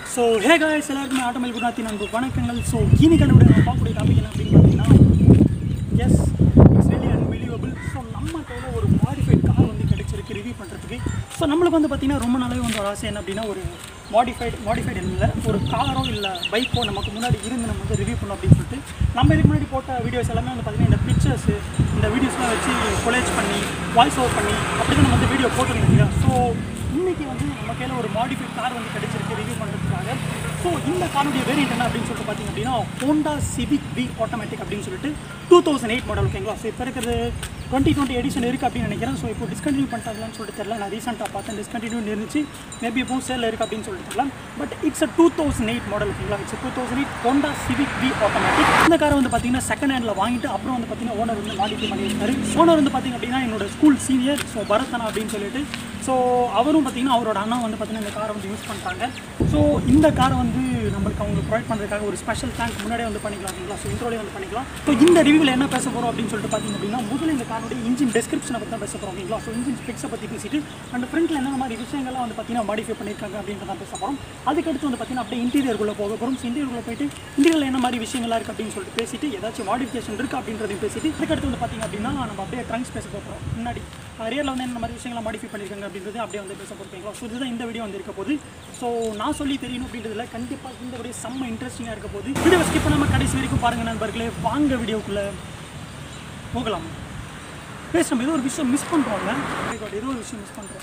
so hey guys எல்லாருக்குமே automobile குணாத்தின் அன்பு வணக்கங்கள் ஸோ இன்னைக்கு கண்டுபிடி நம்ம பார்க்கக்கூடிய டாபிக் என்ன அப்படின்னு பார்த்தீங்கன்னா yes it's very unbelievable so நம்ம கையில் ஒரு மாடிஃபைட் கார் வந்து கிடைச்சிருக்கு ரிவ்யூ பண்ணுறதுக்கு ஸோ நம்மளுக்கு வந்து பார்த்தீங்கன்னா ரொம்ப நாளாவே வந்து ஒரு ஆசை என்ன அப்படின்னா ஒரு மாடிஃபைட் மாடிஃபைட் இல்லை ஒரு காரோ இல்லை பைக்கோ நமக்கு முன்னாடி இருந்து நம்ம வந்து ரிவ்யூ பண்ணோம் அப்படின்னு சொல்லிட்டு நம்ம இதுக்கு முன்னாடி போட்ட வீடியோஸ் எல்லாமே வந்து பார்த்தீங்கன்னா இந்த பிக்சர்ஸ் இந்த வீடியோஸ்லாம் வச்சு கொலேஜ் பண்ணி வாய்ஸ் ஓவர் பண்ணி அப்படி தான் நம்ம வந்து வீடியோ போட்டுருக்கோம் இல்லையா ஸோ இன்னைக்கு வந்து நம்ம கையில் ஒரு மாடிஃபைட் கார் வந்து கிடைச்சிருக்கு ரிவ்யூ பண்ணுறதுக்காக ஸோ இந்த காருடைய வேரியன்ட் என்ன அப்படின்னு சொல்லிட்டு பார்த்தீங்க அப்படின்னா ஹோண்டா சிவிக் வி ஆட்டோமேட்டிக் அப்படின்னு சொல்லிட்டு டூ தௌசண்ட் எயிட் மாடல் ஓகேங்களா ஸோ இப்போ இருக்கிறது டுவெண்ட்டி டுவெண்ட்டி எடிஷன் இருக்குது அப்படின்னு நினைக்கிறேன் ஸோ இப்போ டிஸ்கண்டினியூ பண்ணிட்டாங்களான்னு சொல்லிட்டு தெரியல நான் ரீசெண்டாக பார்த்தேன் டிஸ்கண்டினியூ இருந்துச்சு மேபி இப்போ சேலில் இருக்குது அப்படின்னு சொல்லிட்டு தெரியல but it's a two thousand eight model ஓகேங்களா it's two thousand eight Honda Civic V automatic இந்த காரை வந்து பார்த்தீங்கன்னா செகண்ட் ஹேண்டில் வாங்கிட்டு அப்புறம் வந்து பார்த்தீங்கன்னா ஓனர் வந்து மாடிஃபை பண்ணியிருக்காரு ஓனர் வந்து பார்த்தீங்க அப்படின்னா என்னோட ஸ்கூல் சீனியர் ஸோ பரத்தனா அப்படின்னு சொல்லிட்டு ஸோ அவரும் பார்த்தீங்கன்னா அவரோட அண்ணா வந்து பார்த்தீங்கன்னா இந்த காரை வந்து யூஸ் பண்ணிட்டாங்க ஸோ இந்த காரை வந்து நம்மளுக்கு அவங்க ப்ரொவைட் பண்ணுறதுக்காக ஒரு ஸ்பெஷல் தேங்க் முன்னாடியே வந்து பண்ணிக்கலாம் ஓகேங்களா ஸோ இன்ட்ரோலே வந்து பண்ணிக்கலாம் ஸோ இந்த ரிவ்யூவில் என்ன பேச போகிறோம் அப்படின்னு சொல்லிட்டு பார்த்தீங்க அப்படின்னா முதல்ல இந்த காரோடைய இன்ஜின் டெஸ்கிரிப்ஷனை பற்றி தான் பேச போகிறோம் ஓகேங்களா ஸோ இன்ஜின் ஸ்பெக்ஸை பற்றி பேசிட்டு அண்ட் ஃப்ரண்ட்டில் என்ன மாதிரி விஷயங்கள்லாம் வந்து பார்த்தீங்கன்னா மாடிஃபை பண்ணியிருக்காங்க அப்படின்றத பேச போகிறோம் அதுக்கடுத்து வந்து பார்த்தீங்கன்னா அப்படியே இன்டீரியருக்குள்ளே போக போகிறோம் ஸோ இன்டீரியருக்குள்ளே போயிட்டு இன்டீரியரில் என்ன மாதிரி விஷயங்கள்லாம் இருக்குது அப்படின்னு சொல்லிட்டு பேசிட்டு ஏதாச்சும் மாடிஃபிகேஷன் இருக்குது அப்படின்றதையும் பேசிட்டு அதுக்கடுத்து வந்து பார்த்தீங்க அப்படின்னா நம்ம அப்படியே ட்ரங்க்ஸ் பேச போகிறோம் முன்னாடி ரியரில் வந்து என்ன மாதிரி விஷயங்களை மாடிஃபை பண்ணியிருக்காங்க அப்படின்றது அப்படியே வந்து பேச போகிறீங்களா ஸோ இதுதான் இந்த வீடியோ வந்து இருக்க போகுது ஸோ நான் சொல்லி தெரியணும் அப்படின்றதுல கண்டிப்பாக இந்த வீடியோ செம்ம இன்ட்ரெஸ்டிங்காக இருக்க போகுது வீடியோ ஸ்கிப் பண்ணாமல் கடைசி வரைக்கும் பாருங்க நண்பர்களே வாங்க வீடியோக்குள்ளே போகலாம் பேச நம்ம ஏதோ ஒரு விஷயம் மிஸ் பண்ணுறோம்ல ஏதோ ஒரு விஷயம் மிஸ் பண்ணுறோம்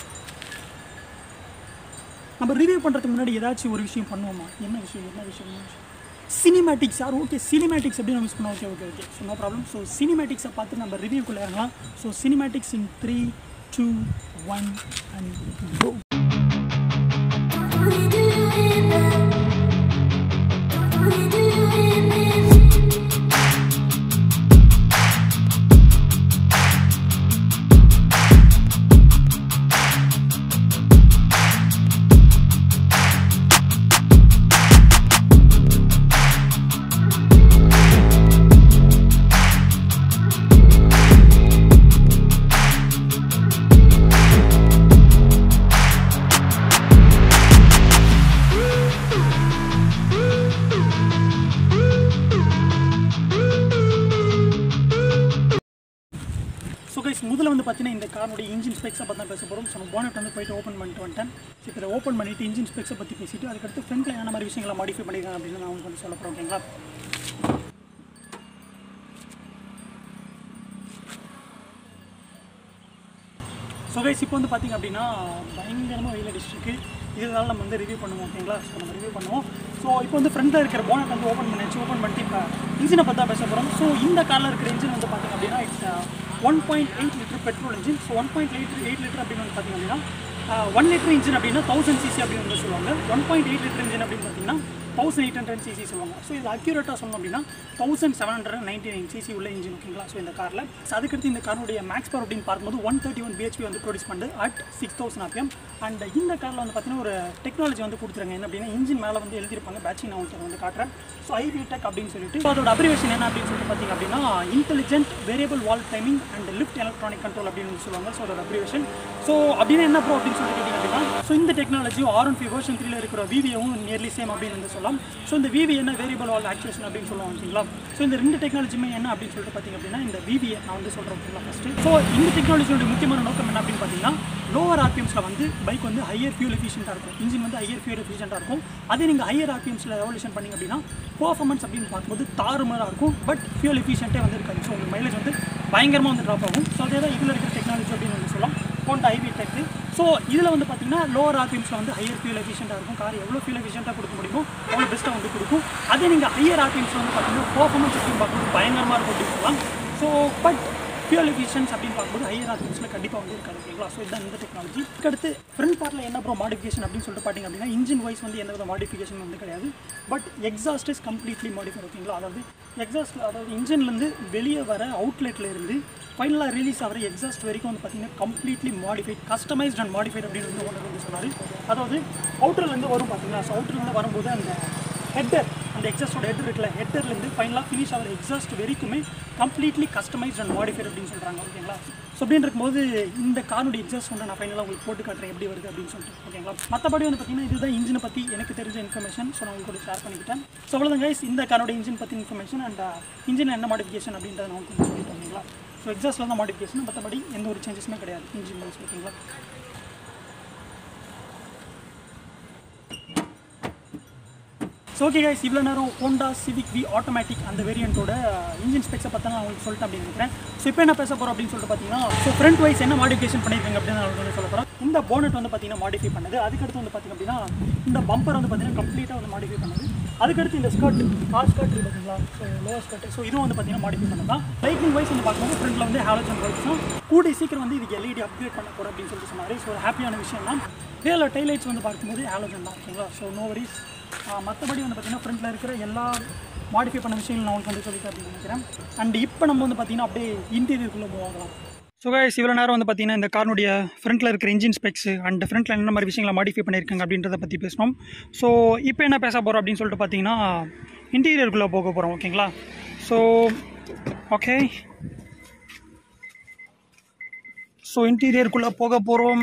நம்ம ரிவ்யூ பண்ணுறதுக்கு முன்னாடி ஏதாச்சும் ஒரு விஷயம் பண்ணுவோமா என்ன விஷயம் என்ன விஷயம் என்ன விஷயம் சினிமேட்டிக்ஸ் யார் ஓகே சினிமேட்டிக்ஸ் எப்படி மிஸ் பண்ணோம் okay okay okay so no problem so சினிமேட்டிக்ஸை பார்த்து நம்ம ரிவ்யூக்குள்ளே இறங்கலாம் so cinematics in three two one and go so guys முதல்ல வந்து பார்த்தீங்கன்னா இந்த காரோடைய இன்ஜின் ஸ்பெக்ஸை பற்றி தான் பேச போகிறோம் ஸோ போனட் வந்து போயிட்டு ஓப்பன் பண்ணிட்டு வந்துட்டேன் ஸோ இதை ஓப்பன் பண்ணிட்டு இன்ஜின் ஸ்பெக்ஸை பற்றி பேசிட்டு அதுக்கடுத்து ஃப்ரண்ட்டில் என்ன மாதிரி விஷயங்களை மாடிஃபை பண்ணியிருக்காங்க அப்படின்னு நான் உங்களுக்கு வந்து சொல்ல போகிறோம் ஓகேங்களா ஸோ கைஸ் இப்போ வந்து பார்த்திங்க அப்படின்னா பயங்கரமாக வெயில் அடிச்சிருக்கு இதனால நம்ம வந்து ரிவ்யூ பண்ணுவோம் ஓகேங்களா ஸோ நம்ம ரிவ்யூ பண்ணுவோம் ஸோ இப்போ வந்து ஃப்ரண்ட்டில் இருக்கிற போனட் வந்து ஓப்பன் பண்ணியாச்சு ஓப்பன் பண்ணிட்டு இப்போ இன்ஜினை பற்றி தான் பேச போகிறோம் ஸோ இந்த காரில் இருக்கிற இன்ஜின் வந்து பார்த்திங்க அப்படின்னா it's one point eight litre petrol engine so one point eight eight litre அப்படின்னு வந்து பார்த்திங்க அப்படின்னா ஒன் லிட்டர் இன்ஜின் அப்படின்னா தௌசண்ட் சிசி அப்படின்னு வந்து சொல்லுவாங்க one point eight litre engine அப்படின்னு பார்த்தீங்கன்னா தௌசண்ட் எயிட் ஹண்ட்ரட் சிசி சொல்லுவாங்க ஸோ இது அக்யூரேட்டாக சொல்லணும் அப்படின்னா thousand seven hundred ninety nine CC உள்ள இன்ஜின் ஓகேங்களா ஸோ இந்த காரில் ஸோ அதுக்கடுத்து இந்த காருடைய மேக்ஸ் பவர் அப்படின்னு பார்க்கும்போது ஒன் தேர்ட்டி ஒன் பிஹெச்பி வந்து ப்ரொடியூஸ் பண்ணுது at six thousand RPM and இந்த காரில் வந்து பார்த்தீங்கன்னா ஒரு டெக்னாலஜி வந்து கொடுத்துருங்க என்ன அப்படின்னா இன்ஜின் மேலே வந்து எழுதியிருப்பாங்க பேட்சிங் நான் உங்களுக்கு வந்து காட்டுறேன் ஸோ ஐவி டெக் அப்படின்னு சொல்லிட்டு ஸோ அதோட அப்ரிவேஷன் என்ன அப்படின்னு சொல்லிட்டு பார்த்தீங்க அப்படின்னா intelligent variable valve timing and lift electronic control அப்படின்னு சொல்லுவாங்க ஸோ அதோட அப்ரிவேஷன் ஸோ அப்படின்னா என்ன ப்ரோ அப்படின்னு சொல்லிட்டு கேட்டிங்க அப்படின்னா ஸோ இந்த டெக்னாலஜியும் ஆர் ஒன் ஃபைவ் வேர்ஷன் த்ரீல இருக்கிற விவியும் நியர்லி சேம் அப்படின்னு வந்து சொல்லலாம் ஸோ இந்த விவி என்ன வேரியபிள் வால் ஆக்சுவேஷன் அப்படின்னு சொல்லுவாங்க ஓகேங்களா ஸோ இந்த ரெண்டு டெக்னாலஜியுமே என்ன அப்படின்னு சொல்லிட்டு பார்த்தீங்க அப்படின்னா இந்த விவியை நான் வந்து சொல்கிறேன் ஓகேங்களா ஃபஸ்ட்டு ஸோ இந்த டெக்னாலஜியோட முக்கியமான நோக்கம் என்ன அப்படின்னு பார்த்தீங்கன்னா லோவர் ஆர்பிஎம்ஸில் வந்து பைக் வந்து ஹையர் ஃபியூல் எஃபிஷியண்டாக இருக்கும் இன்ஜின் வந்து ஹையர் ஃபியூல் எஃபிஷியண்டாக இருக்கும் அதே நீங்கள் ஹையர் ஆர்பிஎம்ஸில் ரெவல்யூஷன் பண்ணிங்க அப்படின்னா பர்ஃபார்மன்ஸ் அப்படின்னு பார்க்கும்போது தாறுமாறாக இருக்கும் பட் ஃபியூல் எஃபிஷியன்ட்டே வந்து இருக்காது ஸோ உங்களுக்கு மைலேஜ் வந்து பயங்கரமாக வந்து ட்ராப் ஆகும் ஸோ அதே தான் இதில் இருக்கிற டெக்னாலஜி அப்படின்னு வந்து சொல்லலாம் ஹோண்டா ஐவி டெக்கு ஸோ இதில் வந்து பார்த்தீங்கன்னா லோவர் ஆர்பிஎம்ஸில் வந்து ஹையர் ஃபியூல் எஃபிஷியண்டாக இருக்கும் கார் எவ்வளோ ஃபியூல் எஃபிஷியண்டாக கொடுக்க முடியுமோ அவ்வளோ பெஸ்ட்டாக வந்து கொடுக்கும் அதே நீங்கள் ஹையர் ஆர்பிஎம்ஸில் வந்து பார்த்தீங்கன்னா பர்ஃபார்மன்ஸ் அப்படின்னு பார்க்கும்போது பயங்கரமாக இருக்கும் அப்படின்னு சொல்லலாம் ஸோ பட் ஃபியூல் எஃபிஷியன்ஸ் அப்படின்னு பார்க்கும்போது ஹையர் ஆர்பிஎம்ஸில் கண்டிப்பாக வந்து இருக்காது ஓகேங்களா ஸோ இதுதான் இந்த டெக்னாலஜி அடுத்து ஃப்ரண்ட் பார்ட்டில் என்ன ப்ரோ மாடிஃபிகேஷன் அப்படின்னு சொல்லிட்டு பார்த்தீங்க அப்படின்னா இன்ஜின் வைஸ் வந்து எந்த வித மாடிஃபிகேஷன் வந்து கிடையாது but exhaust is completely modify ஓகேங்களா அதாவது எக்ஸாஸ்ட் அதாவது இன்ஜின்லேருந்து வெளியே வர அவுட்லெட்டில் இருந்து ஃபைனலாக ரிலீஸ் ஆகிற எக்ஸாஸ்ட் வரைக்கும் வந்து பார்த்தீங்கன்னா completely modified customised and modified அப்படின்னு வந்து ஒன்று வந்து சொன்னார் அதாவது அவுட்டர்லேருந்து வரும் பார்த்தீங்களா ஸோ அவுட்டர்லேருந்து வரும்போது அந்த ஹெட்டர் அந்த எக்ஸாஸ்டோட ஹெட் இருக்குல்ல ஹெட்டர்லேருந்து ஃபைனலாக ஃபினிஷ் ஆகிற எக்ஸாஸ்ட் வரைக்குமே கம்ப்ளீட்லி கஸ்டமைஸ்ட் அண்ட் மாடிஃபைட் அப்படின்னு சொல்கிறாங்க ஓகேங்களா ஸோ அப்படின்னு இருக்கும்போது இந்த காருடைய எக்ஸாஸ்ட் வந்து நான் ஃபைனலாக உங்களுக்கு போட்டு காட்டுறேன் எப்படி வருது அப்படின்னு சொல்லிட்டு ஓகேங்களா மற்றபடி வந்து பார்த்தீங்கன்னா இதுதான் இன்ஜினை பற்றி எனக்கு தெரிஞ்ச இன்ஃபர்மேஷன் ஸோ நான் உங்களுக்கு ஷேர் பண்ணிக்கிட்டேன் ஸோ அவ்வளோதான் கைஸ் இந்த காரோட இன்ஜின் பற்றி இன்ஃபர்மேஷன் அண்ட் இன்ஜின் என்ன மாடிஃபிகேஷன் அப்படின்றத நான் உங்களுக்கு சொல்லிட்டு ஓகேங்களா ஸோ எக்ஸாஸ்ட்டில் தான் மாடிஃபிகேஷன் மற்றபடி எந்த ஒரு சேஞ்சஸுமே கிடையாது இன்ஜின் வைஸ் ஓகேங்களா ஸோ ஓகே கைஸ் இவ்வளோ நேரம் ஹோண்டா சிவிக் வி ஆட்டோமேட்டிக் அந்த வேரியண்ட்டோட இன்ஜின் ஸ்பெக்ஸை பற்றி நான் உங்களுக்கு சொல்லிட்டு அப்படின்னு நினைக்கிறேன் ஸோ இப்போ என்ன பேச போகிறோம் அப்படின்னு சொல்லிட்டு பார்த்தீங்கன்னா ஸோ ஃப்ரண்ட் வைஸ் என்ன மாடிஃபிகேஷன் பண்ணியிருக்காங்க அப்படின்னு நான் உங்களுக்கு சொல்ல போகிறேன் இந்த போனட் வந்து பார்த்தீங்கன்னா மாடிஃபை பண்ணது அதுக்கடுத்து வந்து பார்த்தீங்க அப்படின்னா இந்த பம்பர் வந்து பார்த்தீங்கன்னா கம்ப்ளீட்டாக வந்து மாடிஃபை பண்ணது அதுக்கடுத்து இந்த ஸ்கர்ட் கார் ஸ்கர்ட் இருக்கு பார்த்தீங்களா ஸோ லோவர் ஸ்கர்ட் ஸோ இதுவும் வந்து பார்த்தீங்கன்னா மாடிஃபை பண்ணது தான் லைட்டிங் வைஸ் வந்து பார்க்கும்போது ஃப்ரண்ட்டில் வந்து ஹாலோஜன் பல்ப்ஸும் கூடி சீக்கிரம் வந்து இதுக்கு எல்இடி அப்கிரேட் பண்ண போகிறோம் அப்படின்னு சொல்லிட்டு சொன்னார் ஸோ ஒரு ஹாப்பியான விஷயம் தான் இதில் டைலைட்ஸ் வந்து பார்க்கும்போது ஹாலோஜன் தான் ஓகேங்களா ஸோ நோ வரிஸ் மற்றபடி வந்து பார்த்திங்கன்னா ஃப்ரண்ட்டில் இருக்கிற எல்லா மாடிஃபை பண்ண விஷயங்கள் நான் உங்களுக்கு வந்து சொல்லிட்டு அப்படின்னு நினைக்கிறேன் அண்ட் இப்போ நம்ம வந்து பார்த்திங்கன்னா அப்படியே இன்டீரியருக்குள்ளே மூவ் ஆகலாம் ஸோ கைஸ் இவ்வளோ நேரம் வந்து பார்த்தீங்கன்னா இந்த கார்னுடைய ஃப்ரண்ட்டில் இருக்கிற இன்ஜின் ஸ்பெக்ஸ் அண்ட் ஃப்ரண்ட்டில் என்ன மாதிரி விஷயங்களை மாடிஃபை பண்ணியிருக்காங்க அப்படின்றத பற்றி பேசணும் ஸோ இப்போ என்ன பேச போகிறோம் அப்படின்னு சொல்லிட்டு பார்த்தீங்கன்னா இன்டீரியருக்குள்ளே போக போகிறோம் ஓகேங்களா ஸோ ஓகே ஸோ இன்டீரியருக்குள்ளே போக போகிறோம்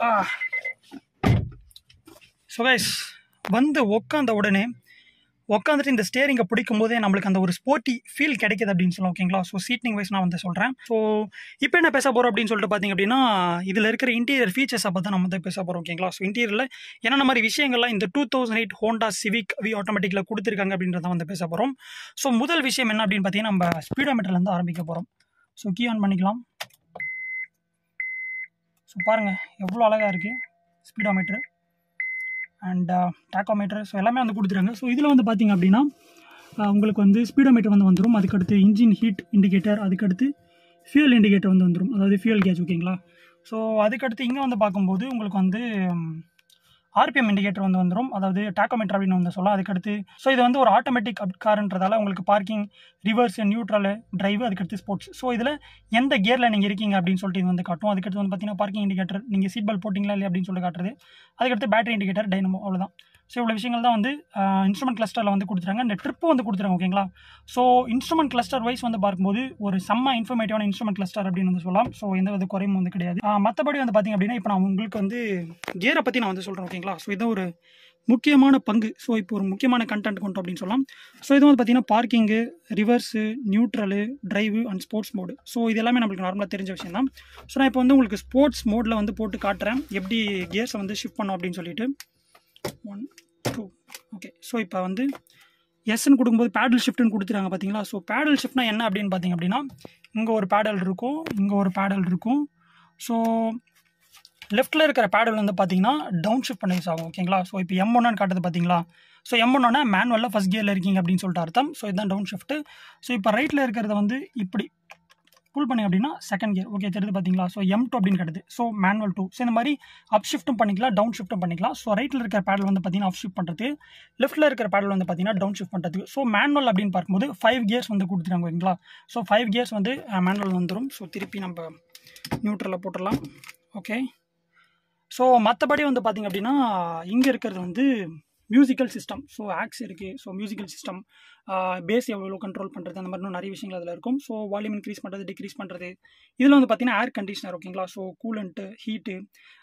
ஸோ கைஸ் வந்து உக்காந்த உடனே உட்காந்துட்டு இந்த ஸ்டேரிங்கை பிடிக்கும் போதே நம்மளுக்கு அந்த ஒரு ஸ்போர்ட்டி ஃபீல் கிடைக்குது அப்படின்னு சொல்லலாம் ஓகேங்களா ஸோ சீட்டிங் வைஸ் நான் வந்து சொல்கிறேன் ஸோ இப்போ என்ன பேச போகிறோம் அப்படின்னு சொல்லிட்டு பார்த்தீங்க அப்படின்னா இதில் இருக்கிற இன்டீரியர் ஃபீச்சர்ஸை பற்றி நம்ம வந்து பேச போகிறோம் ஓகேங்களா ஸோ இன்டீரியரில் என்னென்ன மாதிரி விஷயங்கள்லாம் இந்த two thousand eight Honda Civic V ஆட்டோமேட்டிக்கில் கொடுத்துருக்காங்க அப்படின்றத வந்து பேச போகிறோம் ஸோ முதல் விஷயம் என்ன அப்படின்னு பார்த்தீங்கன்னா நம்ம ஸ்பீடோமீட்டர்லேருந்து ஆரம்பிக்க போகிறோம் ஸோ கீ ஆன் பண்ணிக்கலாம் ஸோ பாருங்கள் எவ்வளோ அழகாக இருக்குது ஸ்பீடோமீட்டர் அண்ட் டாக்கோமீட்டர் ஸோ எல்லாமே வந்து கொடுத்துருங்க ஸோ இதில் வந்து பார்த்திங்க அப்படின்னா அஹ், உங்களுக்கு வந்து ஸ்பீடோமீட்டர் வந்து வந்துடும் அதுக்கடுத்து இன்ஜின் ஹீட் இண்டிகேட்டர் அதுக்கடுத்து ஃபியூல் இண்டிகேட்டர் வந்து வந்துடும் அதாவது ஃபியூல் கேஜ் ஓகேங்களா ஸோ அதுக்கடுத்து இங்கே வந்து பார்க்கும்போது உங்களுக்கு வந்து ஆர்பிஎம் இண்டிகேட்டர் வந்து வந்துடும் அதாவது டாக்கோமீட்டர் அப்படின்னு வந்து சொல்லலாம் அதுக்கடுத்து ஸோ இது வந்து ஒரு ஆட்டோமேட்டிக் அப் கார்ன்றதால உங்களுக்கு பார்க்கிங் ரிவர்ஸ் நியூட்ரல் டிரைவ் அதுக்கடுத்து ஸ்போர்ட்ஸ் ஸோ இதில் எந்த கியரில் நீங்கள் இருக்கீங்க அப்படின்னு சொல்லிட்டு இது வந்து காட்டும் அதுக்கடுத்து வந்து பார்த்தீங்கன்னா பார்க்கிங் இண்டிகேட்டர் நீங்கள் சீட் பெல்ட் போட்டிங்களா இல்லையா அப்படின்னு சொல்லி காட்டுறது அதுக்கடுத்து பேட்டரி இண்டிகேட்டர் டைனமோ அவ்வளோதான் ஸோ இவ்வளோ விஷயங்கள் தான் வந்து இன்ஸ்ட்ருமெண்ட் கிளஸ்டரில் வந்து கொடுத்துருக்காங்க இந்த ட்ரிப்பு வந்து கொடுத்துருக்காங்க ஓகேங்களா ஸோ இன்ஸ்ட்ருமெண்ட் கிளஸ்டர் வைஸ் வந்து பார்க்கும்போது ஒரு செம்ம இன்ஃபர்மேட்டிவான இன்ஸ்ட்ருமெண்ட் கிளஸ்டர் அப்படின்னு வந்து சொல்லலாம் ஸோ எந்த வித குறையும் வந்து கிடையாது ஆஹ் மற்றபடி வந்து பார்த்தீங்க அப்படின்னா இப்போ நான் உங்களுக்கு வந்து கியரை பற்றி நான் வந்து சொல்கிறேன் ஓகேங்களா ஸோ இது ஒரு முக்கியமான பங்கு ஸோ இப்போ ஒரு முக்கியமான கண்டென்ட் கொண்டு அப்படின்னு சொல்லலாம் ஸோ இது வந்து பார்த்தீங்கன்னா parking reverse neutral drive and sports mode so இது எல்லாமே நம்மளுக்கு நார்மலாக தெரிஞ்ச விஷயம் தான் ஸோ நான் இப்போ வந்து உங்களுக்கு ஸ்போர்ட்ஸ் மோடில் வந்து போட்டு காட்டுறேன் எப்படி கியர்ஸை வந்து ஷிஃப்ட் பண்ணோம் அப்படின்னு சொல்லிட்டு ஒன் டூ ஓகே ஸோ இப்போ வந்து எஸ்ன்னு கொடுக்கும்போது பேடல் ஷிஃப்ட்னு கொடுத்துருக்காங்க பார்த்தீங்களா ஸோ பேடல் ஷிஃப்ட்னா என்ன அப்படின்னு பார்த்தீங்க அப்படின்னா இங்கே ஒரு பேடல் இருக்கும் இங்கே ஒரு பேடல் இருக்கும் ஸோ லெஃப்ட்டில் இருக்கிற பேடல் வந்து பார்த்தீங்கன்னா டவுன் ஷிஃப்ட் பண்ணி யூஸ் ஆகும் ஓகேங்களா ஸோ இப்போ எம் ஒன்னு காட்டுது பார்த்தீங்களா ஸோ எம் ஒன்னா மேனுவலில் ஃபஸ்ட் கியரில் இருக்கீங்க அப்படின்னு சொல்லிட்டு அர்த்தம் ஸோ இதுதான் டவுன் ஷிஃப்ட்டு ஸோ இப்போ ரைட்டில் இருக்கிறத வந்து இப்படி புல் பண்ணி அப்படின்னா செகண்ட் கியர் ஓகே தெரியுது பார்த்தீங்களா ஸோ எம் டூ அப்படின்னு கிடையாது ஸோ மேனுவல் டூ ஸோ இந்த மாதிரி அப் ஷிஃப்ட்டும் பண்ணிக்கலாம் டவுன் ஷிஃப்ட்டும் பண்ணிக்கலாம் ஸோ ரைட்டில் இருக்கிற பேடல் வந்து பார்த்தீங்கன்னா அப் ஷிஃப்ட் பண்ணுறது லெஃப்ட்டில் இருக்கிற பேடல் வந்து பார்த்தீங்கன்னா டவுன் ஷிஃப்ட் பண்ணுறதுக்கு ஸோ மேனுவல் அப்படின்னு பார்க்கும்போது ஃபைவ் கியர்ஸ் வந்து கொடுத்துருக்காங்க ஓகேங்களா ஸோ ஃபைவ் கியர்ஸ் வந்து மேனுவல் வந்துடும் ஸோ திருப்பி நம்ம நியூட்ரலில் போட்டுடலாம் ஓகே ஸோ மற்றபடி வந்து பார்த்திங்க அப்படின்னா இங்கே இருக்கிறது வந்து மியூசிக்கல் சிஸ்டம் ஸோ ஆக்ஸ் இருக்குது ஸோ மியூசிக்கல் சிஸ்டம் பேஸ் எவ்வளோ கண்ட்ரோல் பண்ணுறது அந்த மாதிரி இன்னும் நிறைய விஷயங்கள் அதில் இருக்கும் ஸோ வால்யூம் இன்க்ரீஸ் பண்ணுறது டிக்ரீஸ் பண்ணுறது இதில் வந்து பார்த்திங்கன்னா ஏர் கண்டிஷனர் ஓகேங்களா ஸோ கூலண்ட்டு ஹீட்டு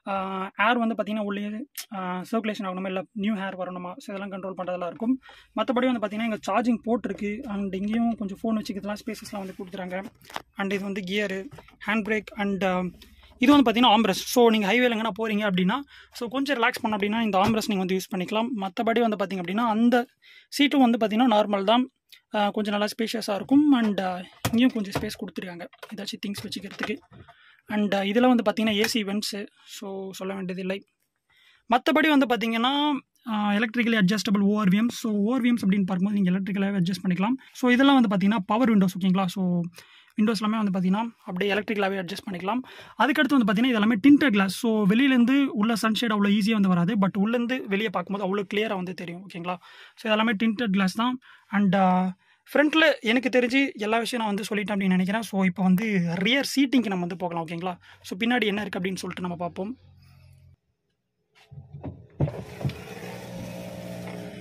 ஏர் வந்து பார்த்திங்கன்னா உள்ளே சர்க்குலேஷன் ஆகணுமா இல்லை நியூ ஹேர் வரணுமா ஸோ இதெல்லாம் கண்ட்ரோல் பண்ணுறதெல்லாம் இருக்கும் மற்றபடி வந்து பார்த்திங்கன்னா இங்கே சார்ஜிங் போர்ட் இருக்குது அண்ட் இங்கேயும் கொஞ்சம் ஃபோன் வச்சுக்கிறதுலாம் ஸ்பேசஸ்லாம் வந்து கொடுத்துறாங்க அண்ட் இது வந்து கியரு ஹேண்ட் பிரேக் அண்ட் இது வந்து பார்த்தீங்கன்னா ஆம்ரஸ் ஸோ நீங்கள் ஹைவேல எங்கன்னா போகிறீங்க அப்படின்னா ஸோ கொஞ்சம் ரிலாக்ஸ் பண்ண அப்படின்னா இந்த ஆம்ரஸ் நீங்கள் வந்து யூஸ் பண்ணிக்கலாம் மற்றபடி வந்து பார்த்திங்க அப்படின்னா அந்த சீட்டும் வந்து பார்த்திங்கன்னா நார்மல் தான் ஆஹ் கொஞ்சம் நல்லா ஸ்பேஷியஸாக இருக்கும் அண்ட் இங்கேயும் கொஞ்சம் ஸ்பேஸ் கொடுத்துருக்காங்க ஏதாச்சும் திங்ஸ் வச்சுக்கிறதுக்கு அண்ட் இதில் வந்து பார்த்திங்கன்னா ஏசி வென்ட்ஸு ஸோ சொல்ல வேண்டியதில்லை மற்றபடி வந்து பார்த்திங்கன்னா electrically adjustable ORVMs so ORVMs அப்படின்னு பார்க்கும்போது நீங்கள் எலக்ட்ரிக்கலாகவே அட்ஜஸ்ட் பண்ணிக்கலாம் ஸோ இதெல்லாம் வந்து பார்த்திங்கன்னா பவர் விண்டோஸ் ஓகேங்களா ஸோ விண்டோஸ் எல்லாமே வந்து பார்த்தீங்கன்னா அப்படியே எலக்ட்ரிக்கலாகவே அட்ஜஸ்ட் பண்ணிக்கலாம் அதுக்கடுத்து வந்து பார்த்தீங்கன்னா இது எல்லாமே டிண்டர் கிளாஸ் ஸோ வெளியிலேருந்து உள்ள சன்ஷேட் அவ்வளோ ஈஸியாக வந்து வராது பட் உள்ளேருந்து வெளியே பார்க்கும்போது அவ்வளோ கிளியராக வந்து தெரியும் ஓகேங்களா ஸோ இதெல்லாமே டிண்டர் கிளாஸ் தான் அண்ட் ஃப்ரண்ட்டில் எனக்கு தெரிஞ்சு எல்லா விஷயம் நான் வந்து சொல்லிட்டேன் அப்படின்னு நினைக்கிறேன் ஸோ இப்போ வந்து ரியர் சீட்டிங்க்கு நம்ம வந்து போகலாம் ஓகேங்களா ஸோ பின்னாடி என்ன இருக்குது அப்படின்னு சொல்லிட்டு நம்ம பார்ப்போம்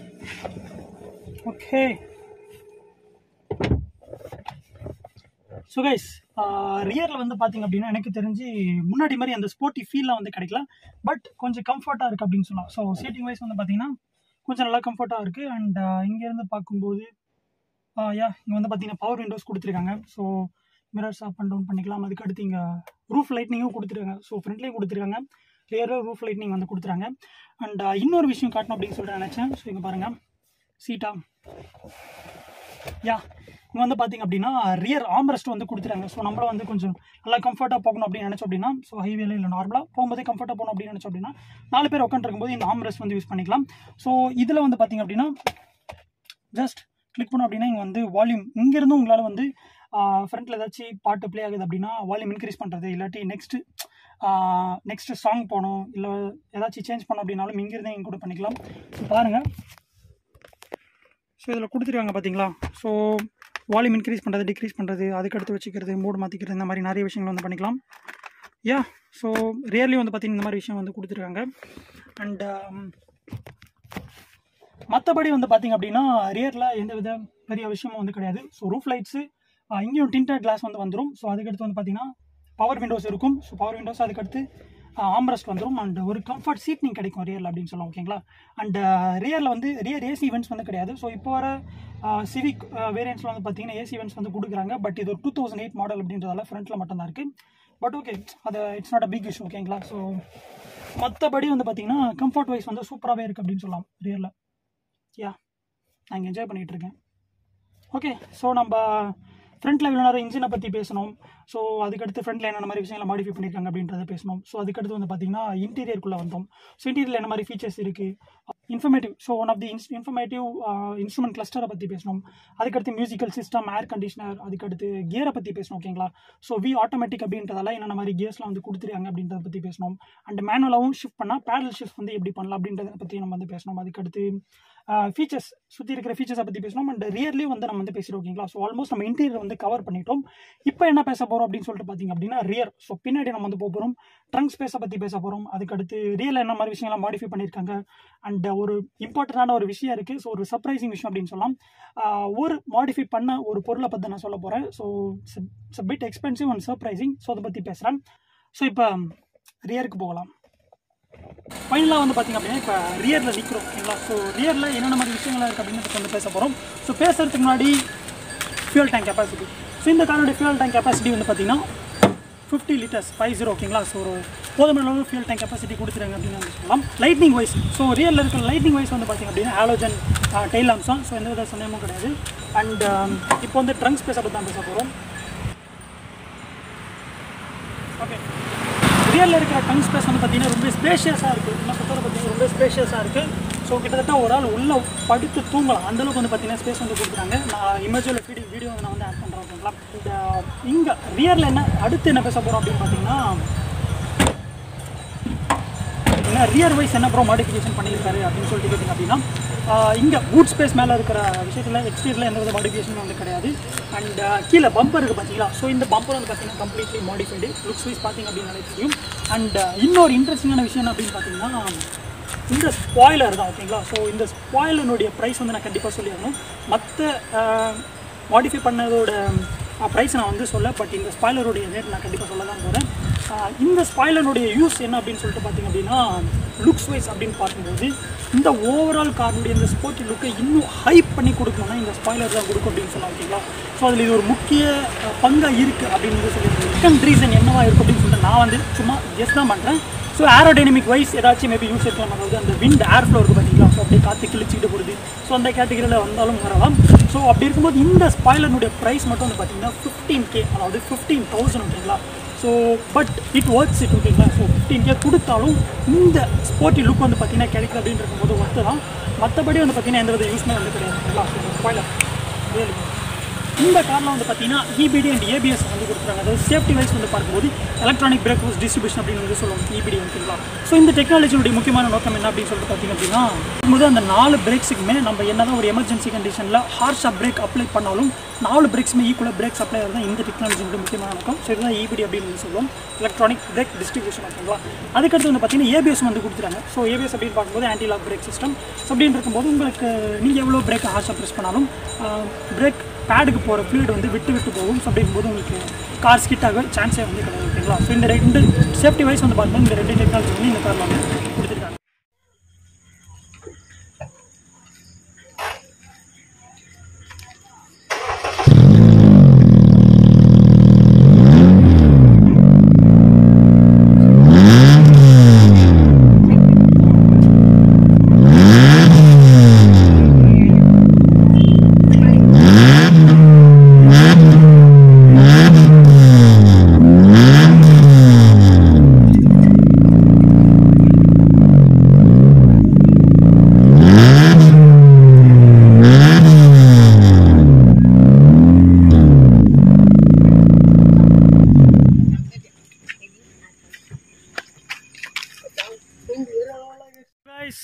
ஓகே ஸோ கைஸ் ரியரில் வந்து பார்த்தீங்க அப்படின்னா எனக்கு தெரிஞ்சு முன்னாடி மாதிரி அந்த ஸ்போர்ட்டி ஃபீல்லாம் வந்து கிடைக்கல பட் கொஞ்சம் கம்ஃபர்ட்டாக இருக்குது அப்படின்னு சொல்லலாம் ஸோ சீட்டிங் வைஸ் வந்து பார்த்தீங்கன்னா கொஞ்சம் நல்லா கம்ஃபர்ட்டாக இருக்குது அண்ட் இங்கேருந்து பார்க்கும்போது யா இங்கே வந்து பார்த்தீங்கன்னா பவர் விண்டோஸ் கொடுத்துருக்காங்க so mirrors up and down பண்ணிக்கலாம் அதுக்கு அடுத்து இங்கே ரூஃப் லைட்னிங்கும் கொடுத்துருக்காங்க ஸோ ஃப்ரண்ட்லேயும் கொடுத்துருக்காங்க ரியராக ரூஃப் லைட்னிங் வந்து கொடுத்துறாங்க அண்ட் இன்னொரு விஷயம் காட்டணும் அப்படின்னு சொல்லிட்டு நினச்சேன் ஸோ இங்கே பாருங்கள் சீட்டா யா இங்கே வந்து பார்த்தீங்க அப்படின்னா ரியர் ஆம்ரெஸ்ட் வந்து கொடுத்துறாங்க ஸோ நம்மளும் வந்து கொஞ்சம் நல்லா கம்ஃபர்ட்டாக போகணும் அப்படின்னு நினச்சோம் அப்படின்னா ஸோ ஹைவேல இல்லை நார்மலாக போகும்போதே கம்ஃபர்ட்டாக போகணும் அப்படின்னு நினச்சோம் அப்படின்னா நாலு பேர் உட்காந்துருக்கும் போது இந்த ஆம்ரெஸ்ட் வந்து யூஸ் பண்ணிக்கலாம் ஸோ இதில் வந்து பார்த்தீங்க அப்படின்னா ஜஸ்ட் கிளிக் பண்ணோம் அப்படின்னா இங்கே வந்து வால்யூம் இங்கேருந்து உங்களால் வந்து ஃப்ரண்ட்டில் ஏதாச்சும் பாட்டு ப்ளே ஆகுது அப்படின்னா வால்யூம் இன்க்ரீஸ் பண்ணுறது இல்லாட்டி நெக்ஸ்ட்டு நெக்ஸ்ட்டு சாங் போகணும் இல்லை ஏதாச்சும் சேஞ்ச் பண்ணோம் அப்படின்னாலும் இங்கேருந்தே இங்கே கூட பண்ணிக்கலாம் ஸோ பாருங்கள் ஸோ இதில் கொடுத்துருக்காங்க பார்த்தீங்களா ஸோ வால்யூம் இன்க்ரீஸ் பண்ணுறது டிக்ரீஸ் பண்ணுறது அதுக்கடுத்து வச்சுக்கிறது மூடு மாற்றிக்கிறது இந்த மாதிரி நிறைய விஷயங்கள் வந்து பண்ணிக்கலாம் யா ஸோ ரியர்லி வந்து பார்த்தீங்கன்னா இந்த மாதிரி விஷயம் வந்து கொடுத்துருக்காங்க அண்ட் மற்றபடி வந்து பார்த்தீங்க அப்படின்னா ரியரில் எந்த வித பெரிய விஷயமும் வந்து கிடையாது ஸோ ரூஃப் லைட்ஸு இங்கேயும் டிண்டட் கிளாஸ் வந்து வந்துடும் ஸோ அதுக்கடுத்து வந்து பார்த்தீங்கன்னா பவர் விண்டோஸ் இருக்கும் ஸோ பவர் விண்டோஸ் அதுக்கடுத்து ஆம்ரஸ்ட் வந்துடும் அண்ட் ஒரு கம்ஃபர்ட் சீட்னிங் கிடைக்கும் ரியரில் அப்படின்னு சொல்லலாம் ஓகேங்களா அண்ட் ரியரில் வந்து ரியர் ஏசி ஈவெண்ட்ஸ் வந்து கிடையாது ஸோ இப்போ வர சிவிக் வேரியன்ஸில் வந்து பார்த்தீங்கன்னா ஏசி ஈவெண்ட்ஸ் வந்து கொடுக்குறாங்க பட் இது ஒரு டூ தௌசண்ட் எயிட் மாடல் அப்படின்றதால ஃப்ரண்ட்டில் மட்டும்தான் இருக்குது பட் ஓகே அது it's not a big issue ஓகேங்களா ஸோ மற்றபடி வந்து பார்த்தீங்கன்னா கம்ஃபர்ட் வைஸ் வந்து சூப்பராகவே இருக்குது அப்படின்னு சொல்லலாம் ரியரில் யா நான் இங்கே என்ஜாய் பண்ணிகிட்டு இருக்கேன் ஓகே ஸோ நம்ம ஃப்ரண்ட்டில் இவ்வளோ நேரம் இன்ஜினை பற்றி பேசணும் ஸோ அதுக்கடுத்து ஃப்ரண்ட்டில் என்னென்ன மாதிரி விஷயங்களை மாடிஃபை பண்ணியிருக்காங்க அப்படின்றத பேசணும் ஸோ அதுக்கடுத்து வந்து பார்த்தீங்கன்னா இன்டீரியருக்குள்ளே வந்தோம் ஸோ இன்டீரியரில் என்ன மாதிரி ஃபீச்சர்ஸ் இருக்குது informative so one of the ins informative instrument கிளஸ்டரை பற்றி பேசணும் அதுக்கடுத்து மியூசிக்கல் சிஸ்டம் ஏர் கண்டிஷனர் அதுக்கடுத்து கியரை பற்றி பேசணும் ஓகேங்களா ஸோ வி ஆட்டோமேட்டிக் அப்படின்றதால என்னென்ன மாதிரி கியர்ஸ்லாம் வந்து கொடுத்துருக்காங்க அப்படின்றத பற்றி பேசணும் அண்ட் மேனுவலாகவும் ஷிஃப்ட் பண்ணால் பேடல் ஷிஃப்ட் வந்து எப்படி பண்ணலாம் அப்படின்றத பற்றி நம்ம வந்து பேசணும் அதுக்கடுத்து ஃபீச்சர்ஸ் சுற்றி இருக்கிற ஃபீச்சர்ஸை பற்றி பேசணும் அண்ட் ரியர்லேயும் வந்து நம்ம வந்து பேசுகிறோம் ஓகேங்களா ஸோ ஆல்மோஸ்ட் நம்ம இன்டீரியர் வந்து கவர் பண்ணிட்டோம் இப்போ என்ன பேச போகிறோம் அப்படின்னு சொல்லிட்டு பார்த்தீங்க அப்படின்னா ரியர் ஸோ பின்னாடி நம்ம வந்து போக போகிறோம் ட்ரங்க் ஸ்பேஸை பற்றி பேச போகிறோம் அதுக்கடுத்து ரியல் என்ன மாதிரி விஷயங்கள்லாம் மாடிஃபை பண்ணியிருக்காங்க அண்ட் ஒரு இம்பார்ட்டண்டான ஒரு விஷயம் இருக்குது ஸோ ஒரு சர்ப்ரைசிங் விஷயம் அப்படின்னு சொல்லலாம் ஒரு மாடிஃபை பண்ண ஒரு பொருளை பற்றி நான் சொல்ல போகிறேன் so it's bit expensive and surprising so அதை பற்றி பேசுகிறேன் ஸோ இப்போ ரியருக்கு போகலாம் ஃபைனலாக வந்து பார்த்திங்க அப்படின்னா இப்போ ரியரில் நிற்கிறோம் ஓகேங்களா ஸோ ரியரில் என்னென்ன மாதிரி விஷயங்கள்லாம் இருக்குது அப்படின்னு வந்து பேச போகிறோம் ஸோ பேசுகிறதுக்கு முன்னாடி ஃபியூல் டேங்க் கெப்பாசிட்டி ஸோ இந்த காரோட ஃபியூல் டேங்க் கெப்பாசிட்டி வந்து பார்த்திங்கன்னா ஃபிஃப்டி லிட்டர்ஸ் ஃபைவ் ஜீரோ ஓகேங்களா ஸோ ஒரு போதுமான அளவு ஃபியூல் டேங்க் கெப்பாசிட்டி கொடுத்துருங்க அப்படின்னு வந்து சொல்லலாம் லைட்னிங் வைஸ் ஸோ ரியலில் இருக்கிற லைட்னிங் வைஸ் வந்து பார்த்திங்க அப்படின்னா ஹாலோஜன் டெய்ல் லாம்ஸும் ஸோ எந்த வித சந்தேகமும் கிடையாது அண்ட் இப்போ வந்து ட்ரங்க் ஸ்பேஸை பற்றி தான் பேச போகிறோம் ஓகே ரியலில் இருக்கிற டங் ஸ்பேஸ் வந்து பார்த்தீங்கன்னா ரொம்ப ஸ்பேஷியஸாக இருக்குது என்ன பொறுத்தவரை பார்த்தீங்கன்னா ரொம்ப ஸ்பேஷியஸாக இருக்குது ஸோ கிட்டத்தட்ட ஒரு ஆள் உள்ளே படுத்து தூங்கலாம் அந்தளவுக்கு வந்து பார்த்தீங்கன்னா ஸ்பேஸ் வந்து கொடுக்குறாங்க நான் இமேஜில் வீடியோ வீடியோ நான் வந்து ஆட் பண்ணுறேன் ஓகேங்களா இந்த இங்கே ரியரில் என்ன அடுத்து என்ன பேச போகிறோம் அப்படின்னு பார்த்தீங்கன்னா என்ன ரியர் வைஸ் என்ன ப்ரோ மாடிஃபிகேஷன் பண்ணியிருக்காரு அப்படின்னு சொல்லிட்டு கேட்டிங்க அப்படின்னா இங்கே பூட் ஸ்பேஸ் மேலே இருக்கிற விஷயத்தில் எக்ஸ்டீரியரில் எந்த வித மாடிஃபிகேஷனும் வந்து கிடையாது அண்ட் கீழே பம்பர் இருக்குது பார்த்தீங்களா ஸோ இந்த பம்பர் வந்து பார்த்தீங்கன்னா கம்ப்ளீட்லி மாடிஃபைடு லுக்ஸ் வைஸ் பார்த்தீங்க அப்படின்னு தெரியும் அண்ட் இன்னொரு இன்ட்ரெஸ்டிங்கான விஷயம் என்ன அப்படின்னு பார்த்தீங்கன்னா இந்த ஸ்பாய்லர் தான் ஓகேங்களா ஸோ இந்த ஸ்பாய்லனுடைய ப்ரைஸ் வந்து நான் கண்டிப்பாக சொல்லிடணும் மற்ற மாடிஃபை பண்ணதோட ப்ரைஸ் நான் வந்து சொல்ல பட் இந்த ஸ்பாய்லருடைய ரேட் நான் கண்டிப்பாக சொல்ல தான் போகிறேன் இந்த ஸ்பாய்லனுடைய யூஸ் என்ன அப்படின்னு சொல்லிட்டு பார்த்தீங்க அப்படின்னா லுக்ஸ் வைஸ் அப்படின்னு பார்க்கும்போது இந்த ஓவரால் காருடைய இந்த ஸ்போர்ட்டி லுக்கை இன்னும் ஹைப் பண்ணி கொடுக்கணும்னா இந்த ஸ்பாய்லர் தான் கொடுக்கும் அப்படின்னு சொல்லலாம் ஓகேங்களா ஸோ அதில் இது ஒரு முக்கிய பங்காக இருக்குது அப்படின்னு சொல்லி செகண்ட் ரீசன் என்னவா இருக்கும் அப்படின்னு சொல்லிட்டு நான் வந்து சும்மா எஸ் தான் பண்ணுறேன் ஸோ ஏரோடைனமிக் வைஸ் ஏதாச்சும் மேபி யூஸ் இருக்கலாம் அதாவது அந்த விண்ட் ஏர் ஃப்ளோ இருக்குது பார்த்தீங்களா ஸோ அப்படியே காற்று கிழிச்சிட்டு போடுது ஸோ அந்த கேட்டகரியில் வந்தாலும் வரலாம் ஸோ அப்படி இருக்கும்போது இந்த ஸ்பாய்லனுடைய ப்ரைஸ் மட்டும் வந்து பார்த்தீங்கன்னா ஃபிஃப்டீன் கே அதாவது ஃபிஃப்டீன் தௌசண்ட் ஓகேங்களா so but it works it ஓகேங்களா ஸோ ஃபிஃப்டீன் கே கொடுத்தாலும் இந்த ஸ்போர்ட்டி லுக் வந்து பார்த்தீங்கன்னா கிடைக்குது அப்படின்னு இருக்கும்போது ஒர்த்து தான் மற்றபடி வந்து பார்த்தீங்கன்னா எந்த வித யூஸ்மே வந்து கிடையாது ஓகேங்களா ஸ்பாய்லர் ரியலி இந்த காரில் வந்து பார்த்தீங்கன்னா இபிடி அண்ட் ஏபிஎஸ் வந்து கொடுக்குறாங்க அதாவது சேஃப்டி வைஸ் வந்து பார்க்கும்போது எலக்ட்ரானிக் பிரேக் ஹவுஸ் டிஸ்ட்ரிபியூஷன் அப்படின்னு வந்து சொல்லுவாங்க இபிடி ஓகேங்களா ஸோ இந்த டெக்னாலஜியோடைய முக்கியமான நோக்கம் என்ன அப்படின்னு சொல்லிட்டு பார்த்தீங்க அப்படின்னா முதல் அந்த நாலு பிரேக்ஸுக்குமே நம்ம என்னதான் ஒரு எமர்ஜென்சி கண்டிஷனில் ஹார்ஷாக பிரேக் அப்ளை பண்ணாலும் நாலு பிரேக்ஸுமே ஈக்குவலாக பிரேக்ஸ் அப்ளை தான் இந்த டெக்னாலஜியோட முக்கியமான நோக்கம் ஸோ இதுதான் இபிடி அப்படின்னு வந்து சொல்லுவோம் எலக்ட்ரானிக் பிரேக் டிஸ்ட்ரிபியூஷன் ஓகேங்களா அதுக்கடுத்து வந்து பார்த்தீங்கன்னா ஏபிஎஸ் வந்து கொடுத்துருக்காங்க ஸோ ஏபிஎஸ் அப்படின்னு பார்க்கும்போது anti lock brake system so அப்படின்னு இருக்கும்போது உங்களுக்கு நீங்கள் எவ்வளோ பிரேக் ஹார்ஷாக ப்ரெஸ் பண்ணாலும் பிரேக் பேடுக்கு போகிற ஃப்ளூயிட் வந்து விட்டு விட்டு போகும் ஸோ அப்படிங்கும்போது உங்களுக்கு கார் ஸ்கிட் ஆக சான்ஸே வந்து கிடையாது ஓகேங்களா ஸோ இந்த ரெண்டு சேஃப்டி வைஸ் வந்து பார்த்தீங்கன்னா இந்த ரெண்டு டெக்னாலஜி வந்து இந்த காரில் வந்து கொடுத்துருக்காங்க Guys,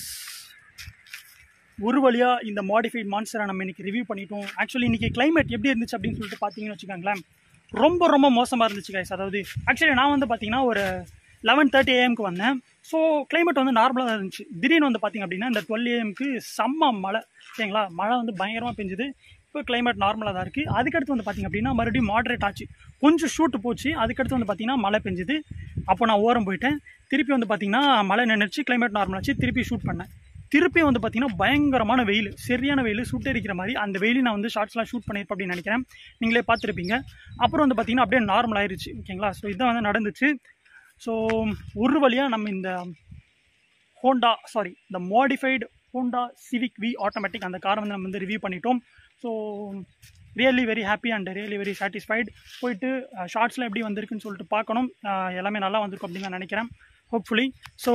ஒரு வழியாக இந்த மாடிஃபைட் மான்ஸ்டரை நம்ம இன்னைக்கு ரிவ்யூ பண்ணிட்டோம் ஆக்சுவலி இன்னைக்கு climate எப்படி இருந்துச்சு அப்படின்னு சொல்லிட்டு பார்த்தீங்கன்னு வச்சுக்கோங்களேன் ரொம்ப ரொம்ப மோசமாக இருந்துச்சு கைஸ் அதாவது ஆக்சுவலி நான் வந்து பார்த்தீங்கன்னா ஒரு லெவன் தேர்ட்டி ஏஎம்க்கு வந்தேன் ஸோ climate வந்து நார்மலாக தான் இருந்துச்சு திடீர்னு வந்து பார்த்தீங்க அப்படின்னா இந்த டுவெல் ஏஎம்க்கு செம்ம மழை ஓகேங்களா மழை வந்து பயங்கரமாக பெஞ்சுது இப்போ climate நார்மலாக தான் இருக்குது அதுக்கடுத்து வந்து பார்த்தீங்க அப்படின்னா மறுபடியும் மாட்ரேட் ஆச்சு கொஞ்சம் ஷூட்டு போச்சு அதுக்கடுத்து வந்து பார்த்தீங்கன்னா மழை பெஞ்சுது அப்போ நான் ஓரம் போயிட்டேன் திருப்பி வந்து பார்த்தீங்கன்னா மழை நின்றுச்சு climate நார்மல் ஆச்சு திருப்பி ஷூட் பண்ணேன் திருப்பி வந்து பார்த்தீங்கன்னா பயங்கரமான வெயில் சரியான வெயில் சுட்டரிக்கிற மாதிரி அந்த வெயில் நான் வந்து ஷார்ட்ஸ்லாம் ஷூட் பண்ணியிருப்பேன் அப்படின்னு நினைக்கிறேன் நீங்களே பார்த்துருப்பீங்க அப்புறம் வந்து பார்த்தீங்கன்னா அப்படியே நார்மல் ஆயிருச்சு ஓகேங்களா ஸோ இதான் வந்து நடந்துச்சு ஸோ ஒரு வழியாக நம்ம இந்த ஹோண்டா சாரி இந்த modified Honda Civic V automatic அந்த காரை வந்து நம்ம வந்து ரிவ்யூ பண்ணிட்டோம் so really very happy and really very satisfied போயிட்டு ஷார்ட்ஸ்லாம் எப்படி வந்திருக்குன்னு சொல்லிட்டு பார்க்கணும் அஹ், எல்லாமே நல்லா வந்திருக்கும் அப்படின்னு நான் நினைக்கிறேன் ஹோப்ஃபுல்லி ஸோ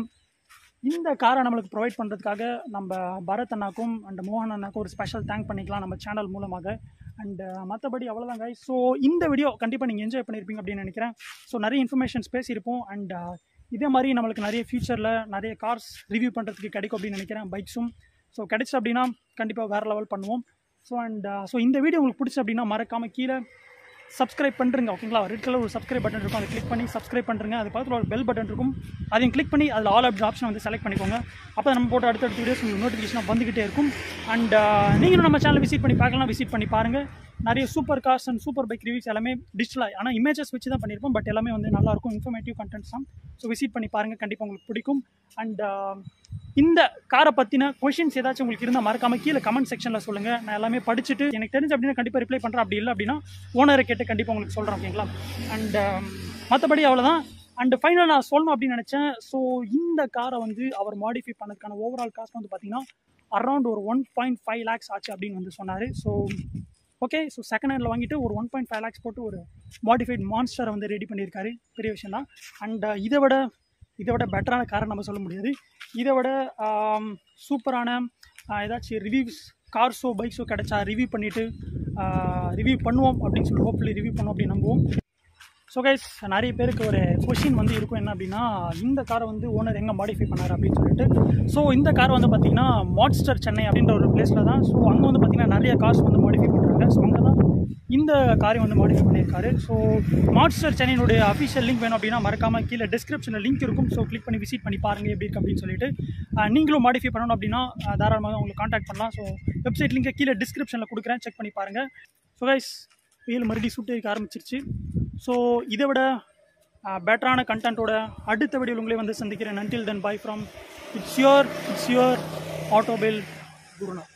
இந்த காரை நம்மளுக்கு ப்ரொவைட் பண்ணுறதுக்காக நம்ம பரத் அண்ணாக்கும் அண்ட் மோகன் அண்ணாக்கும் ஒரு ஸ்பெஷல் தேங்க் பண்ணிக்கலாம் நம்ம சேனல் மூலமாக அண்ட் மற்றபடி அவ்வளோதான் guys ஸோ இந்த வீடியோ கண்டிப்பாக நீங்கள் என்ஜாய் பண்ணியிருப்பீங்க அப்படின்னு நினைக்கிறேன் ஸோ நிறைய இன்ஃபர்மேஷன்ஸ் பேசியிருப்போம் அண்ட் இதே மாதிரி நம்மளுக்கு நிறைய ஃபியூச்சரில் நிறைய கார்ஸ் ரிவ்யூ பண்ணுறதுக்கு கிடைக்கும் அப்படின்னு நினைக்கிறேன் பைக்ஸும் ஸோ கிடைச்சு அப்படின்னா கண்டிப்பாக வேறு லெவல் பண்ணுவோம் ஸோ அண்ட் ஸோ இந்த வீடியோ உங்களுக்கு பிடிச்சி அப்படின்னா மறக்காமல் கீழே சப்ஸ்கிரைப் பண்ணுறங்க ஓகேங்களா ரெட் கலர் ஒரு சப்ஸ்கிரைப் பட்டன் இருக்கும் அதை கிளிக் பண்ணி சப்ஸ்கிரைப் பண்ணுறங்க அது பக்கத்தில் ஒரு பெல் பட்டன் இருக்கும் அதையும் கிளிக் பண்ணி அதில் ஆல் அப்ட் ஆப்ஷன் வந்து செலக்ட் பண்ணிக்கோங்க அப்போ நம்ம போட்டு அடுத்தடுத்த வீடியோஸ் உங்களுக்கு நோட்டிஃபிகேஷன் வந்துகிட்டே இருக்கும் அண்ட் நீங்களும் நம்ம சேனல் விசிட் பண்ணி பார்க்கலாம் விசிட் பண்ணி பாருங்கள் நிறைய super cars and super bike reviews எல்லாமே டிஜிட்டலாக ஆனால் இமேஜஸ் வச்சு தான் பண்ணியிருப்போம் பட் எல்லாமே வந்து நல்லாயிருக்கும் இன்ஃபர்மேட்டிவ் கண்டென்ட்ஸ் தான் ஸோ விசிட் பண்ணி பாருங்கள் கண்டிப்பாக உங்களுக்கு பிடிக்கும் அண்ட் இந்த காரை பற்றின கொஷின்ஸ் ஏதாச்சும் உங்களுக்கு இருந்தால் மறக்காமல் கீழே கமெண்ட் செக்ஷனில் சொல்லுங்கள் நான் எல்லாமே படிச்சுட்டு எனக்கு தெரிஞ்சு அப்படின்னா கண்டிப்பாக ரிப்ளை பண்ணுறேன் அப்படி இல்லை அப்படின்னா ஓனரை கேட்டு கண்டிப்பாக உங்களுக்கு சொல்கிறேன் ஓகேங்களா அண்ட் மற்றபடி அவ்வளோதான் அண்ட் ஃபைனல் நான் சொல்லணும் அப்படின்னு நினச்சேன் ஸோ இந்த காரை வந்து அவர் மாடிஃபை பண்ணதுக்கான ஓவரால் காஸ்ட் வந்து பார்த்தீங்கன்னா அரௌண்ட் ஒரு ஒன் பாயிண்ட் ஃபைவ் லேக்ஸ் ஆச்சு அப்படின்னு வந்து சொன்னார் ஸோ ஓகே ஸோ செகண்ட் ஹேண்டில் வாங்கிட்டு ஒரு ஒன் பாயிண்ட் ஃபைவ் லேக்ஸ் போட்டு ஒரு மாடிஃபைட் மான்ஸ்டரை வந்து ரெடி பண்ணியிருக்காரு பெரிய விஷயம் தான் அண்ட் இதை விட இதை விட பெட்டரான காரை நம்ம சொல்ல முடியாது இதை விட சூப்பரான ஏதாச்சும் ரிவ்யூஸ் கார்ஸோ பைக்ஸோ கிடைச்சா ரிவ்யூ பண்ணிவிட்டு ரிவ்யூ பண்ணுவோம் அப்படின்னு சொல்லி ஹோப்ஃபுல்லி ரிவ்யூ பண்ணுவோம் அப்படின்னு நம்புவோம் ஸோ கைஸ் நிறைய பேருக்கு ஒரு கொஷின் வந்து இருக்கும் என்ன அப்படின்னா இந்த காரை வந்து ஓனர் எங்கே மாடிஃபை பண்ணார் அப்படின்னு சொல்லிட்டு ஸோ இந்த கார் வந்து பார்த்தீங்கன்னா மாட்ஸ்டர் சென்னை அப்படின்ற ஒரு பிளேஸில் தான் ஸோ அங்கே வந்து பார்த்தீங்கன்னா நிறைய கார்ஸ் வந்து மாடிஃபை பண்ணுறாங்க ஸோ அங்கே தான் இந்த காரை வந்து மாடிஃபை பண்ணியிருக்காரு ஸோ மாட்ஸ்டர் சென்னையினுடைய அஃபிஷியல் லிங்க் வேணும் அப்படின்னா மறக்காமல் கீழே டிஸ்கிரிப்ஷனில் லிங்க் இருக்கும் ஸோ கிளிக் பண்ணி விசிட் பண்ணி பாருங்கள் எப்படி இருக்கு அப்படின்னு சொல்லிட்டு அஹ், நீங்களும் மாடிஃபை பண்ணணும் அப்படின்னா அஹ், தாராளமாக உங்களுக்கு காண்டாக்ட் பண்ணலாம் ஸோ வெப்சைட் லிங்கை கீழே டிஸ்கிரிப்ஷனில் கொடுக்குறேன் செக் பண்ணி பாருங்கள் ஸோ கைஸ் வெயில் மறுபடியும் சுட்டு வைக்க ஆரம்பிச்சிருச்சு ஸோ இதை விட பெட்டரான கண்டென்ட்டோட அடுத்த வீடியோவில் உங்களே வந்து சந்திக்கிறேன் until then bye from it's your it's your ஆட்டோபில் குருநாத்